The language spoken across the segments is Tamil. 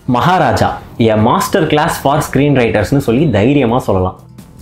Maharaja a master class for screen ரைட்டர்ஸ்னு சொல்லி தைரியமாக சொல்லலாம்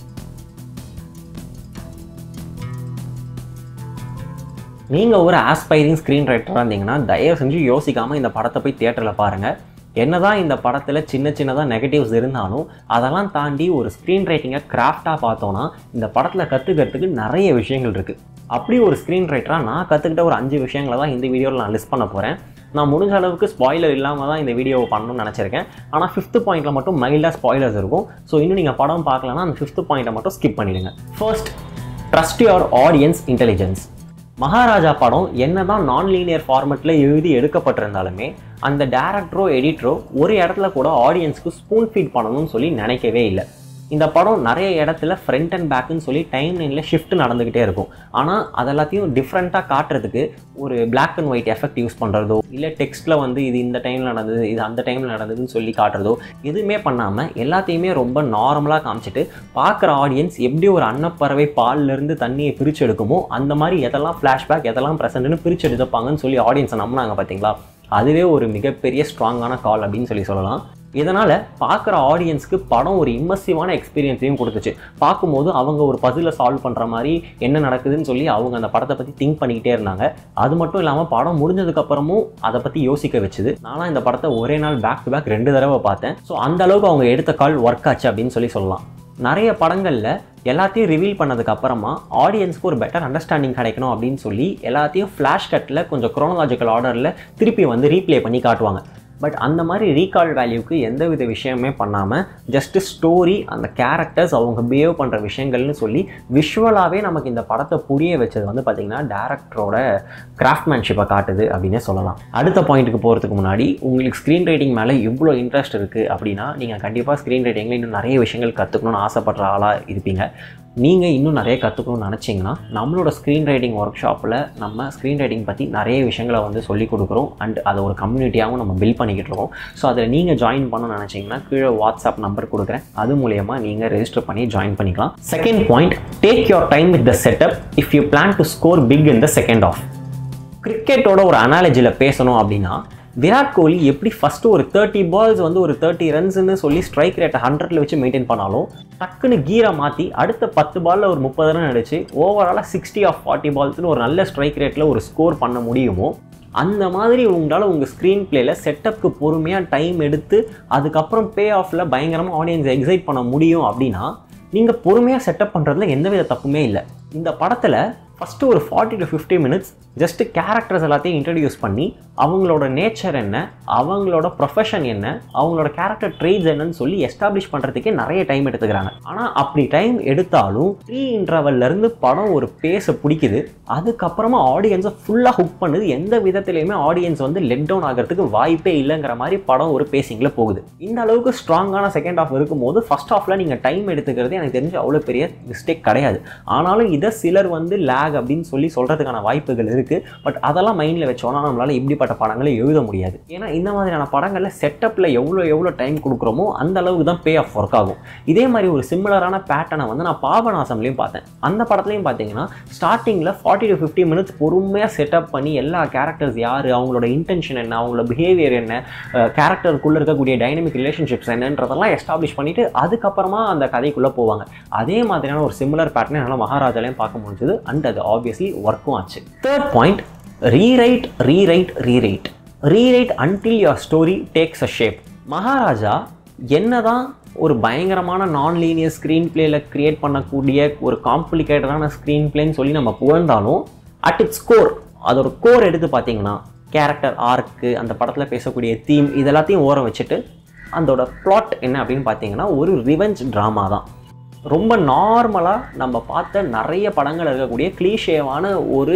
நீங்கள் ஒரு ஆஸ்பைரிங் ஸ்க்ரீன் ரைட்டராக இருந்தீங்கன்னா தயவு செஞ்சு யோசிக்காமல் இந்த படத்தை போய் தியேட்டரில் பாருங்கள் என்னதான் இந்த படத்தில் சின்ன சின்னதாக நெகட்டிவ்ஸ் இருந்தாலும் அதெல்லாம் தாண்டி ஒரு ஸ்க்ரீன் ரைட்டிங்கை கிராஃப்டாக பார்த்தோன்னா இந்த படத்தில் கற்றுக்கிறதுக்கு நிறைய விஷயங்கள் இருக்குது அப்படி ஒரு ஸ்க்ரீன் ரைட்டராக நான் கற்றுக்கிட்ட ஒரு அஞ்சு விஷயங்களை தான் இந்த வீடியோவில் நான் லிஸ்ட் பண்ண போகிறேன் நான் முடிஞ்ச அளவுக்கு ஸ்பாய்லர் இல்லாமல் தான் இந்த வீடியோவை பண்ணணும்னு நினச்சிருக்கேன் ஆனால் ஃபிஃப்த் பாயிண்ட்டில் மட்டும் மைல்டாக ஸ்பாய்லர்ஸ் இருக்கும் ஸோ இன்னும் நீங்கள் படம் பார்க்கலன்னா அந்த ஃபிஃப்த் பாயிண்ட்டை மட்டும் ஸ்கிப் பண்ணிடுங்க first trust your audience intelligence Maharaja படம் என்னதான் நான் லீனியர் ஃபார்மெட்டில் எழுதி எடுக்கப்பட்டிருந்தாலுமே அந்த டேரக்டரோ எடிட்டரோ ஒரு இடத்துல கூட ஆடியன்ஸ்க்கு ஸ்பூன் ஃபீட் பண்ணணும்னு சொல்லி நினைக்கவே இல்லை இந்த படம் நிறைய இடத்துல ஃப்ரண்ட் அண்ட் பேக்குன்னு சொல்லி டைம் லைனில் ஷிஃப்ட் நடந்துக்கிட்டே இருக்கும் ஆனால் அதெல்லாத்தையும் டிஃப்ரெண்ட்டாக காட்டுறதுக்கு ஒரு black and white effect use பண்ணுறதோ இல்லை டெக்ஸ்ட்டில் வந்து இது இந்த டைமில் நடந்தது இது அந்த டைமில் நடந்ததுன்னு சொல்லி காட்டுறதோ எதுவுமே பண்ணாமல் எல்லாத்தையுமே ரொம்ப நார்மலாக காமிச்சிட்டு பார்க்குற ஆடியன்ஸ் எப்படி ஒரு அன்னப்பறவை பால்லேருந்து தண்ணியை பிரித்து எடுக்குமோ அந்த மாதிரி எதெல்லாம் ஃப்ளாஷ்பேக் எதெல்லாம் ப்ரெசென்ட்னு பிரித்து எடுத்துப்பாங்கன்னு சொல்லி ஆடியன்ஸை நம்பினாங்க பார்த்தீங்களா அதுவே ஒரு மிகப்பெரிய ஸ்ட்ராங்கான கால் அப்படின்னு சொல்லி சொல்லலாம் இதனால் பார்க்குற ஆடியன்ஸ்க்கு படம் ஒரு இம்மர்சிவான எக்ஸ்பீரியன்ஸையும் கொடுத்துச்சு பார்க்கும்போது அவங்க ஒரு பசிலை சால்வ் பண்ணுற மாதிரி என்ன நடக்குதுன்னு சொல்லி அவங்க அந்த படத்தை பற்றி திங்க் பண்ணிக்கிட்டே இருந்தாங்க அது மட்டும் இல்லாமல் படம் முடிஞ்சதுக்கப்புறமும் அதை பற்றி யோசிக்க வச்சுது நானும் இந்த படத்தை ஒரே நாள் பேக் டு பேக் ரெண்டு தடவை பார்த்தேன் ஸோ அந்த அளவுக்கு அவங்க எடுத்த கால் ஒர்க் ஆச்சு அப்படின்னு சொல்லி சொல்லலாம் நிறைய படங்களில் எல்லாத்தையும் ரிவீல் பண்ணதுக்கு அப்புறமா ஆடியன்ஸ்க்கு ஒரு பெட்டர் அண்டர்ஸ்டாண்டிங் கிடைக்கணும் அப்படின்னு சொல்லி எல்லாத்தையும் ஃப்ளாஷ் கட்டில் கொஞ்சம் குரோனலாஜிக்கல் ஆர்டரில் திருப்பி வந்து ரீப்ளே பண்ணி காட்டுவாங்க பட் அந்த மாதிரி ரீகால் வேல்யூக்கு எந்த வித விஷயமே பண்ணாமல் ஜஸ்ட் ஸ்டோரி அந்த கேரக்டர்ஸ் அவங்க பிஹேவ் பண்ணுற விஷயங்கள்னு சொல்லி விஷுவலாகவே நமக்கு இந்த படத்தை புரிய வச்சது வந்து பார்த்திங்கன்னா டேரக்டரோட கிராஃப்ட்மேன்ஷிப்பை காட்டுது அப்படின்னே சொல்லலாம் அடுத்த பாயிண்ட்டுக்கு போகிறதுக்கு முன்னாடி உங்களுக்கு ஸ்க்ரீன் ரைட்டிங் மேலே இவ்வளோ இன்ட்ரெஸ்ட் இருக்குது அப்படின்னா நீங்கள் கண்டிப்பாக ஸ்க்ரீன் ரைட்டிங்கில் இன்னும் நிறைய விஷயங்கள் கற்றுக்கணும்னு ஆசைப்படுற ஆளாக இருப்பீங்க நீங்கள் இன்னும் நிறைய கற்றுக்கணும்னு நினச்சிங்கன்னா நம்மளோட ஸ்க்ரீன் ரைட்டிங் ஒர்க் ஷாப்பில் நம்ம ஸ்க்ரீன் ரைட்டிங் பற்றி நிறைய விஷயங்களை வந்து சொல்லிக் கொடுக்குறோம் அண்ட் அதை ஒரு கம்யூனிட்டியாகவும் நம்ம பில்ட் பண்ணிக்கிட்டு இருக்கோம் ஸோ அதில் நீங்கள் ஜாயின் பண்ணணும்னு நினச்சிங்கன்னா கீழே வாட்ஸ்அப் நம்பர் கொடுக்குறேன் அது மூலயமா நீங்கள் ரெஜிஸ்டர் பண்ணி ஜாயின் பண்ணிக்கலாம் second point take your time with the setup if you plan to score big in the second half கிரிக்கெட்டோட ஒரு அனாலஜியில் பேசணும் அப்படின்னா விராட் கோலி எப்படி ஃபஸ்ட்டு ஒரு தேர்ட்டி பால்ஸ் வந்து ஒரு தேர்ட்டி ரன்ஸ்னு சொல்லி ஸ்ட்ரைக் ரேட்டை ஹண்ட்ரட்ல வச்சு மெயின்டைன் பண்ணாலும் டக்குன்னு கீரை மாற்றி அடுத்த பத்து பாலில் ஒரு முப்பது ரன் அடிச்சு ஓவராலாக சிக்ஸ்டி ஆஃப் ஃபார்ட்டி பால்ஸ்னு ஒரு நல்ல ஸ்ட்ரைக் ரேட்டில் ஒரு ஸ்கோர் பண்ண முடியுமோ அந்த மாதிரி உங்களால் உங்கள் ஸ்க்ரீன் பிளேயில் செட்டப்க்கு பொறுமையாக டைம் எடுத்து அதுக்கப்புறம் பே ஆஃபில் பயங்கரமாக ஆடியன்ஸ் எக்ஸைட் பண்ண முடியும் அப்படின்னா நீங்கள் பொறுமையாக செட்டப் பண்ணுறதுல எந்தவித தப்புமே இல்லை இந்த படத்தில் ஃபஸ்ட்டு ஒரு forty two fifty minutes just characters எல்லாத்தையும் இன்ட்ரடியூஸ் பண்ணி அவங்களோட நேச்சர் என்ன அவங்களோட ப்ரொஃபஷன் என்ன அவங்களோட கேரக்டர் ட்ரேட்ஸ் என்னன்னு சொல்லி எஸ்டாப்ளிஷ் பண்ணுறதுக்கே நிறைய டைம் எடுத்துக்கிறாங்க ஆனால் அப்படி டைம் எடுத்தாலும் த்ரீ இன்டர்வல்லேருந்து படம் ஒரு பேஸை பிடிக்குது அதுக்கப்புறமா ஆடியன்ஸை ஃபுல்லாக ஹுக் பண்ணுது எந்த விதத்துலையுமே ஆடியன்ஸ் வந்து லெட் டவுன் ஆகிறதுக்கு வாய்ப்பே இல்லைங்கிற மாதிரி படம் ஒரு பேசிங்கில் போகுது இந்த அளவுக்கு ஸ்ட்ராங்கான செகண்ட் ஆஃப் இருக்கும்போது ஃபர்ஸ்ட் ஆஃபில் நீங்கள் டைம் எடுத்துக்கிறது எனக்கு தெரிஞ்சு அவ்வளோ பெரிய மிஸ்டேக் கிடையாது ஆனாலும் இதை சிலர் வந்து லேக் அப்படின்னு சொல்லி சொல்கிறதுக்கான வாய்ப்புகள் இருக்குது பட் அதெல்லாம் மைண்டில் வச்சோன்னா நம்மளால் இப்படிப்பட்ட படங்களை எழுத முடியாது ஏன்னா இந்த மாதிரியான படங்களில் செட்டப்பில் எவ்வளோ எவ்வளோ டைம் கொடுக்குறோமோ அந்த அளவுக்கு தான் பே ஆஃப் ஒர்க் ஆகும் இதே மாதிரி ஒரு சிமிலரான பேட்டர்னை வந்து நான் பாபநாசம்லையும் பார்த்தேன் அந்த படத்துலையும் பார்த்தீங்கன்னா ஸ்டார்டிங்கில் ஃபார்ட்டி டு ஃபிஃப்டி மினிட்ஸ் பொறுமையாக செட்டப் பண்ணி எல்லா கேரக்டர்ஸ் யார் அவங்களோட இன்டென்ஷன் என்ன அவங்களோட பிஹேவியர் என்ன கேரக்டருக்குள்ளே இருக்கக்கூடிய டைனமிக் ரிலேஷன்ஷிப்ஸ் என்னன்றதெல்லாம் எஸ்டாப்ளிஷ் பண்ணிவிட்டு அதுக்கப்புறமா அந்த கதைக்குள்ளே போவாங்க அதே மாதிரியான ஒரு சிமிலர் பேட்டர்னை என்னால் மகாராஜாலையும் பார்க்க முடிஞ்சது அண்ட் அது ஆப்வியஸ்லி ஒர்க்கும் ஆச்சு third point rewrite rewrite rewrite rewrite until your story takes a shape Maharaja என்னதான் ஒரு பயங்கரமான நான் லீனியர் ஸ்க்ரீன் பிளேயில் க்ரியேட் பண்ணக்கூடிய ஒரு காம்ப்ளிகேட்டடான ஸ்க்ரீன் பிளேன்னு சொல்லி நம்ம புகழ்ந்தாலும் அட் இட்ஸ் கோர் அதோட கோர் எடுத்து பார்த்தீங்கன்னா கேரக்டர் ஆர்க்கு அந்த படத்தில் பேசக்கூடிய தீம் இதெல்லாத்தையும் ஓரம் வச்சுட்டு அதோட ப்ளாட் என்ன அப்படின்னு பார்த்தீங்கன்னா ஒரு ரிவெஞ்ச் ட்ராமா தான் ரொம்ப நார்மலாக நம்ம பார்த்த நிறைய படங்கள் இருக்கக்கூடிய கிளீஷேவான ஒரு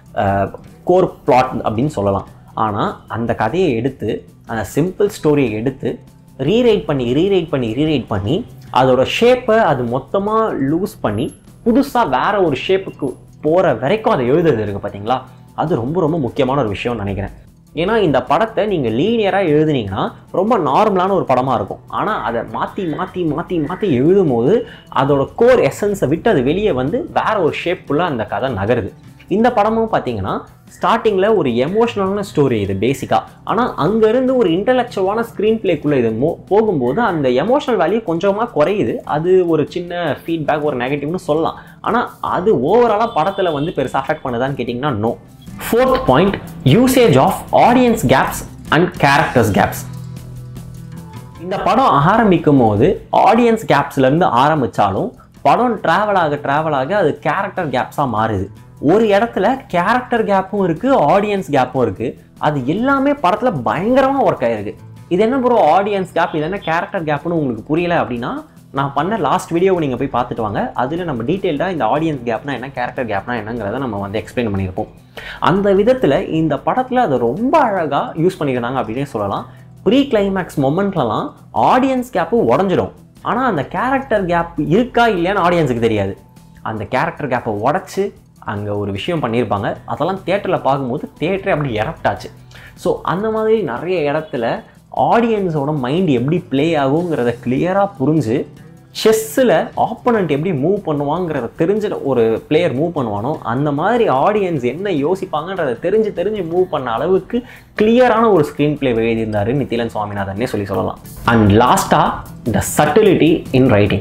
கோர் பிளாட் அப்படின்னு சொல்லலாம் ஆனால் அந்த கதையை எடுத்து அந்த சிம்பிள் ஸ்டோரியை எடுத்து ரீரைட் பண்ணி ரீரைட் பண்ணி ரீரைட் பண்ணி அதோட ஷேப்பை அது மொத்தமாக லூஸ் பண்ணி புதுசாக வேற ஒரு ஷேப்புக்கு போகிற வரைக்கும் அதை எழுதுறது இருக்குது பார்த்தீங்களா அது ரொம்ப ரொம்ப முக்கியமான ஒரு விஷயம்னு நினைக்கிறேன் ஏன்னா இந்த படத்தை நீங்கள் லீனியராக எழுதுனீங்கன்னா ரொம்ப நார்மலான ஒரு படமாக இருக்கும் ஆனால் அதை மாற்றி மாற்றி மாற்றி மாற்றி எழுதும் போது அதோட கோர் எசன்ஸை விட்டு அது வெளியே வந்து வேற ஒரு ஷேப்புள்ள அந்த கதை நகருது இந்த படமும் பார்த்தீங்கன்னா ஸ்டார்டிங்கில் ஒரு எமோஷ்னலான ஸ்டோரி இது பேசிக்காக ஆனால் அங்கேருந்து ஒரு இன்டலெக்சுவலான ஸ்க்ரீன் பிளேக்குள்ளே இது மோ போகும்போது அந்த எமோஷனல் வேல்யூ கொஞ்சமாக குறையுது அது ஒரு சின்ன ஃபீட்பேக் ஒரு நெகட்டிவ்னு சொல்லலாம் ஆனால் அது ஓவராலாக படத்தில் வந்து பெருசாக அஃபெக்ட் பண்ணுதான்னு கேட்டிங்கன்னா no fourth point usage of audience gaps and characters gaps இந்த படம் ஆரம்பிக்கும் போது ஆடியன்ஸ் கேப்ஸ்லேருந்து ஆரம்பித்தாலும் படம் ட்ராவல் ஆக ட்ராவல் ஆக அது கேரக்டர் கேப்ஸாக மாறுது ஒரு இடத்துல கேரக்டர் கேப்பும் இருக்குது ஆடியன்ஸ் கேப்பும் இருக்குது அது எல்லாமே படத்தில் பயங்கரமாக ஒர்க் ஆயிருக்கு இது என்ன ப்ரோ ஆடியன்ஸ் கேப் இது என்ன கேரக்டர் கேப்னு உங்களுக்கு புரியல அப்படின்னா நான் பண்ண லாஸ்ட் வீடியோவை நீங்கள் போய் பார்த்துட்டு வாங்க அதில் நம்ம டீட்டெயில்டாக இந்த ஆடியன்ஸ் கேப்னா என்ன கேரக்டர் கேப்னா என்னங்கிறத நம்ம வந்து எக்ஸ்பிளைன் பண்ணியிருப்போம் அந்த விதத்தில் இந்த படத்தில் அதை ரொம்ப அழகாக யூஸ் பண்ணியிருந்தாங்க அப்படின்னே சொல்லலாம் ப்ரீ கிளைமேக்ஸ் மொமெண்ட்லலாம் ஆடியன்ஸ் கேப்பு உடஞ்சிடும் ஆனால் அந்த கேரக்டர் கேப் இருக்கா இல்லையான்னு ஆடியன்ஸுக்கு தெரியாது அந்த கேரக்டர் கேப்பை உடச்சி அங்கே ஒரு விஷயம் பண்ணியிருப்பாங்க அதெல்லாம் தேட்டரில் பார்க்கும்போது தேட்டரே அப்படி எரப்டாச்சு ஸோ அந்த மாதிரி நிறைய இடத்துல ஆடியன்ஸோட மைண்ட் எப்படி ப்ளே ஆகுங்கிறத கிளியராக புரிஞ்சு செஸ்ஸில் ஆப்போனண்ட் எப்படி மூவ் பண்ணுவாங்கிறத தெரிஞ்ச ஒரு பிளேயர் மூவ் பண்ணுவானோ அந்த மாதிரி ஆடியன்ஸ் என்ன யோசிப்பாங்கன்றத தெரிஞ்சு தெரிஞ்சு மூவ் பண்ண அளவுக்கு கிளியரான ஒரு ஸ்க்ரீன் பிளே எழுதியிருந்தாரு நித்திலன் சுவாமிநாதன்னே சொல்லி சொல்லலாம் அண்ட் லாஸ்ட்டாக த சட்டிலிட்டி இன் ரைட்டிங்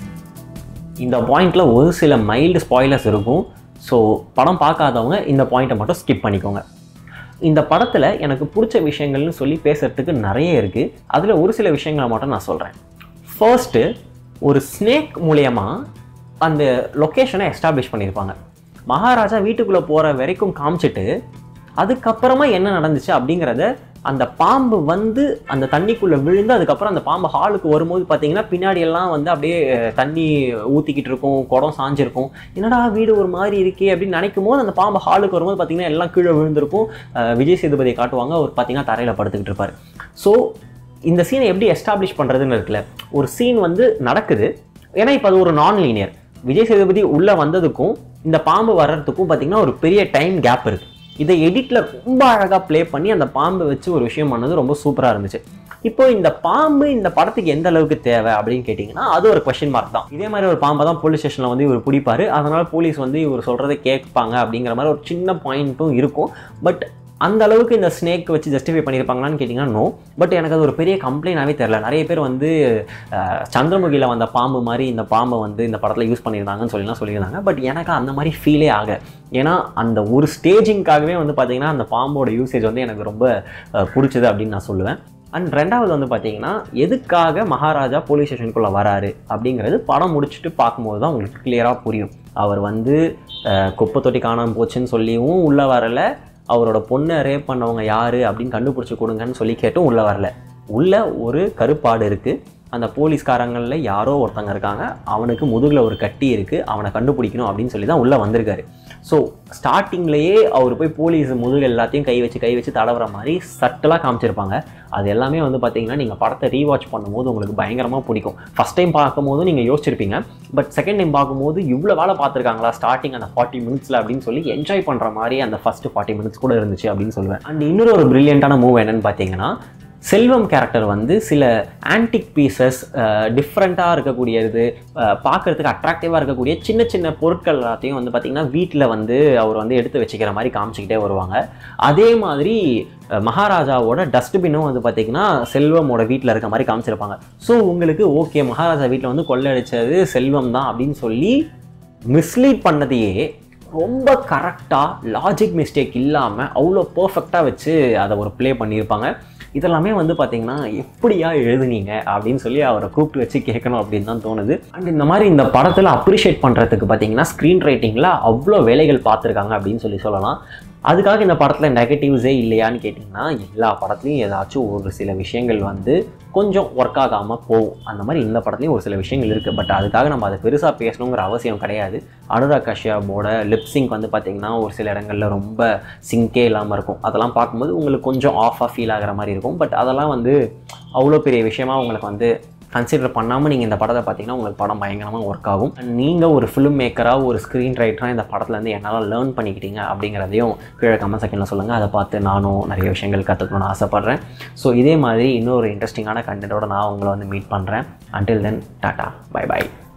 இந்த பாயிண்ட்ல ஒரு சில மைல்டு ஸ்பாய்லர்ஸ் இருக்கும் ஸோ படம் பார்க்காதவங்க இந்த பாயிண்ட்டை மட்டும் ஸ்கிப் பண்ணிக்கோங்க இந்த படத்தில் எனக்கு பிடிச்ச விஷயங்கள்னு சொல்லி பேசுகிறதுக்கு நிறைய இருக்குது அதில் ஒரு சில விஷயங்களை மட்டும் நான் சொல்கிறேன் ஃபர்ஸ்ட்டு ஒரு ஸ்னேக் மூலயமா அந்த லொக்கேஷனை எஸ்டாப்ளிஷ் பண்ணியிருப்பாங்க மகாராஜா வீட்டுக்குள்ளே போகிற வரைக்கும் காமிச்சிட்டு அதுக்கப்புறமா என்ன நடந்துச்சு அப்படிங்கிறத அந்த பாம்பு வந்து அந்த தண்ணிக்குள்ளே விழுந்து அதுக்கப்புறம் அந்த பாம்பு ஹாலுக்கு வரும்போது பார்த்தீங்கன்னா பின்னாடி எல்லாம் வந்து அப்படியே அஹ், தண்ணி ஊற்றிக்கிட்டு இருக்கும் குடம் சாஞ்சிருக்கும் என்னடா வீடு ஒரு மாதிரி இருக்கே அப்படின்னு நினைக்கும் போது அந்த பாம்பு ஹாலுக்கு வரும்போது பார்த்தீங்கன்னா எல்லாம் கீழே விழுந்திருக்கும் அஹ், விஜய் சேதுபதியை காட்டுவாங்க அவர் பார்த்தீங்கன்னா தரையில் படுத்துக்கிட்டு இருப்பார் ஸோ இந்த சீனை எப்படி எஸ்டாப்ளிஷ் பண்ணுறதுன்னு இருக்குல்ல ஒரு சீன் வந்து நடக்குது ஏன்னா இப்போ அது ஒரு நான் லீனியர் விஜய் சேதுபதி உள்ளே வந்ததுக்கும் இந்த பாம்பு வர்றதுக்கும் பார்த்தீங்கன்னா ஒரு பெரிய டைம் கேப் இருக்குது இதை எடிட்டில் ரொம்ப அழகாக ப்ளே பண்ணி அந்த பாம்பை வச்சு ஒரு விஷயம் பண்ணது ரொம்ப சூப்பராக இருந்துச்சு இப்போ இந்த பாம்பு இந்த படத்துக்கு எந்த அளவுக்கு தேவை அப்படின்னு கேட்டிங்கன்னா அது ஒரு கொஸ்டின் மார்க் தான் இதே மாதிரி ஒரு பாம்பை தான் போலீஸ் ஸ்டேஷனில் வந்து இவர் பிடிப்பாரு அதனால போலீஸ் வந்து இவர் சொல்கிறத கேட்பாங்க அப்படிங்கிற மாதிரி ஒரு சின்ன பாயிண்ட்டும் இருக்கும் பட் அந்த அளவுக்கு இந்த ஸ்னேக் வச்சு ஜஸ்டிஃபை பண்ணியிருப்பாங்களான்னு கேட்டிங்கன்னா நோ பட் எனக்கு அது ஒரு பெரிய கம்ப்ளைண்டாகவே தெரில நிறைய பேர் வந்து அஹ், சந்திரமுகியில் வந்த பாம்பு மாதிரி இந்த பாம்பை வந்து இந்த படத்தில் யூஸ் பண்ணியிருந்தாங்கன்னு சொல்லிலாம் சொல்லியிருந்தாங்க பட் எனக்கு அந்த மாதிரி ஃபீலே ஆக ஏன்னா அந்த ஒரு ஸ்டேஜிங்காகவே வந்து பார்த்தீங்கன்னா அந்த பாம்போட யூசேஜ் வந்து எனக்கு ரொம்ப அஹ், பிடிச்சது அப்படின்னு நான் சொல்லுவேன் அண்ட் ரெண்டாவது வந்து பார்த்தீங்கன்னா எதுக்காக மகாராஜா போலீஸ் ஸ்டேஷனுக்குள்ளே வராரு அப்படிங்கிறது படம் முடிச்சுட்டு பார்க்கும்போது தான் உங்களுக்கு கிளியராக புரியும் அவர் வந்து அஹ், குப்பை தொட்டி காணாமல் போச்சுன்னு சொல்லியும் உள்ளே வரல அவரோட பொண்ணை ரேப் பண்ணவங்க யார் அப்படின்னு கண்டுபிடிச்சி கொடுங்கன்னு சொல்லி கேட்டும் உள்ளே வரல உள்ள ஒரு கருப்பாடு இருக்குது அந்த போலீஸ்காரங்களில் யாரோ ஒருத்தங்க இருக்காங்க அவனுக்கு முதுகில் ஒரு கட்டி இருக்குது அவனை கண்டுபிடிக்கணும் அப்படின்னு சொல்லி தான் உள்ளே வந்திருக்காரு ஸோ ஸ்டார்டிங்லேயே அவர் போய் போலீஸ் முதுகு எல்லாத்தையும் கை வச்சு கை வச்சு தடவுற மாதிரி சட்டலாக காமிச்சிருப்பாங்க அது எல்லாமே வந்து பார்த்தீங்கன்னா நீங்கள் படத்தை ரீவாட்ச் பண்ணும்போது உங்களுக்கு பயங்கரமாக பிடிக்கும் ஃபஸ்ட் டைம் பார்க்கும்போது நீங்கள் யோசிச்சிருப்பீங்க பட் செகண்ட் டைம் பார்க்கும்போது இவ்வளோ வேலை பார்த்துருக்காங்களா ஸ்டார்டிங் அந்த ஃபார்ட்டி மினிட்ஸில் அப்படின்னு சொல்லி என்ஜாய் பண்ணுற மாதிரி அந்த ஃபஸ்ட்டு ஃபார்ட்டி மினிட்ஸ் கூட இருந்துச்சு அப்படின்னு சொல்லுவேன் அண்ட் இன்னொரு ஒரு பிரில்லியண்ட்டான மூவ் என்னன்னு பார்த்தீங்கன்னா செல்வம் கேரக்டர் வந்து சில ஆன்டிக் பீசஸ் டிஃப்ரெண்ட்டாக இருக்கக்கூடியது பார்க்குறதுக்கு அட்ராக்டிவாக இருக்கக்கூடிய சின்ன சின்ன பொருட்கள் எல்லாத்தையும் வந்து பார்த்திங்கன்னா வீட்டில் வந்து அவர் வந்து எடுத்து வச்சுக்கிற மாதிரி காமிச்சிக்கிட்டே வருவாங்க அதே மாதிரி அஹ், மகாராஜாவோட டஸ்ட்பின்னும் வந்து பார்த்திங்கன்னா செல்வமோட வீட்டில் இருக்க மாதிரி காமிச்சிருப்பாங்க ஸோ உங்களுக்கு ஓகே மகாராஜா வீட்டில் வந்து கொள்ளையடிச்சது செல்வம் தான் அப்படின்னு சொல்லி மிஸ்லீட் பண்ணதையே ரொம்ப கரெக்டாக லாஜிக் மிஸ்டேக் இல்லாமல் அவ்வளோ பர்ஃபெக்டாக வச்சு அதை ஒரு ப்ளே பண்ணியிருப்பாங்க இதெல்லாமே வந்து பார்த்தீங்கன்னா எப்படியா எழுதுனீங்க அப்படின்னு சொல்லி அவரை கூப்பிட்டு வச்சு கேட்கணும் அப்படின்னு தான் தோணுது அண்ட் இந்த மாதிரி இந்த படத்தில் அப்ரிஷியேட் பண்ணுறதுக்கு பார்த்தீங்கன்னா ஸ்க்ரீன் ரைட்டிங்கில் அவ்வளோ வேலைகள் பார்த்துருக்காங்க அப்படின்னு சொல்லி சொல்லலாம் அதுக்காக இந்த படத்தில் நெகட்டிவ்ஸே இல்லையான்னு கேட்டிங்கன்னா எல்லா படத்துலையும் ஏதாச்சும் ஒரு சில விஷயங்கள் வந்து கொஞ்சம் ஒர்க் ஆகாமல் போகும் அந்த மாதிரி இந்த படத்துலையும் ஒரு சில விஷயங்கள் இருக்குது பட் அதுக்காக நம்ம அதை பெருசாக பேசணுங்கிற அவசியம் கிடையாது அனுராக் கஷ்யப்போட லிப்ஸிங் வந்து பார்த்திங்கன்னா ஒரு சில இடங்களில் ரொம்ப சிங்கே இல்லாமல் இருக்கும் அதெல்லாம் பார்க்கும்போது உங்களுக்கு கொஞ்சம் ஆஃபாக ஃபீல் ஆகிற மாதிரி இருக்கும் பட் அதெல்லாம் வந்து அவ்வளோ பெரிய விஷயமா உங்களுக்கு வந்து கன்சிடர் பண்ணாமல் நீங்கள் இந்த படத்தை பார்த்தீங்கன்னா உங்களுக்கு படம் பயங்கரமாக ஒர்க் ஆகும் நீங்கள் ஒரு ஃபிலிம் மேக்கராக ஒரு ஸ்க்ரீன் ரைட்டராக இந்த படத்துலேருந்து என்னால் லேர்ன் பண்ணிக்கிட்டீங்க அப்படிங்கிறதையும் கீழே கமெண்ட் செகண்டில் சொல்லுங்கள் அதை பார்த்து நானும் நிறைய விஷயங்கள் கற்றுக்கணும்னு ஆசைப்பட்றேன் ஸோ இதே மாதிரி இன்னொரு இன்ட்ரெஸ்டிங்கான கண்டென்ட்டோட நான் உங்களை வந்து மீட் பண்ணுறேன் until then tata bye by